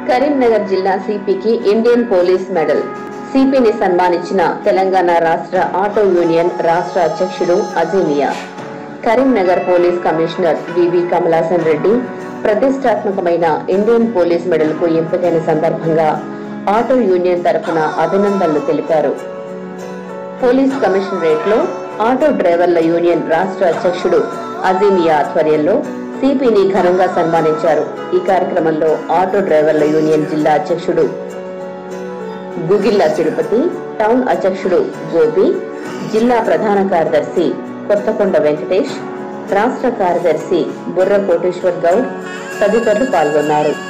కరీంనగర్ జిల్లా సిపికి Indian police medal సిపిని సన్మానించిన తెలంగాణ రాష్ట్ర ఆటో యూనియన్ రాష్ట్ర అధ్యక్షుడు Azeemiya Karimnagar police commissioner V V Kamalasan Reddy ప్రతిష్టాత్మకమైన ఇండియన్ పోలీస్ మెడల్ కు ఎంపికైన సందర్భంగా ఆటో యూనియన్ తరఫున అభినందనలు తెలిపారు పోలీస్ కమిషనరేట్ లో ఆటో డ్రైవర్ల యూనియన్ రాష్ట్ర అధ్యక్షుడు అజీమియా ఆధ్వర్యంలో సిపిని ఘనంగా సన్మానించారు ఈ కార్యక్రమంలో ఆటో డ్రైవర్ల యూనియన్ జిల్లా అధ్యక్షుడు గుగిల్లా తిరుపతి టౌన్ అధ్యక్షుడు గోపి జిల్లా ప్రధాన కార్యదర్శి కొత్తకొండ వెంకటేష్ రాష్ట్ర కార్యదర్శి బుర్ర కోటేశ్వర్ గౌడ్ తదితరులు పాల్గొన్నారు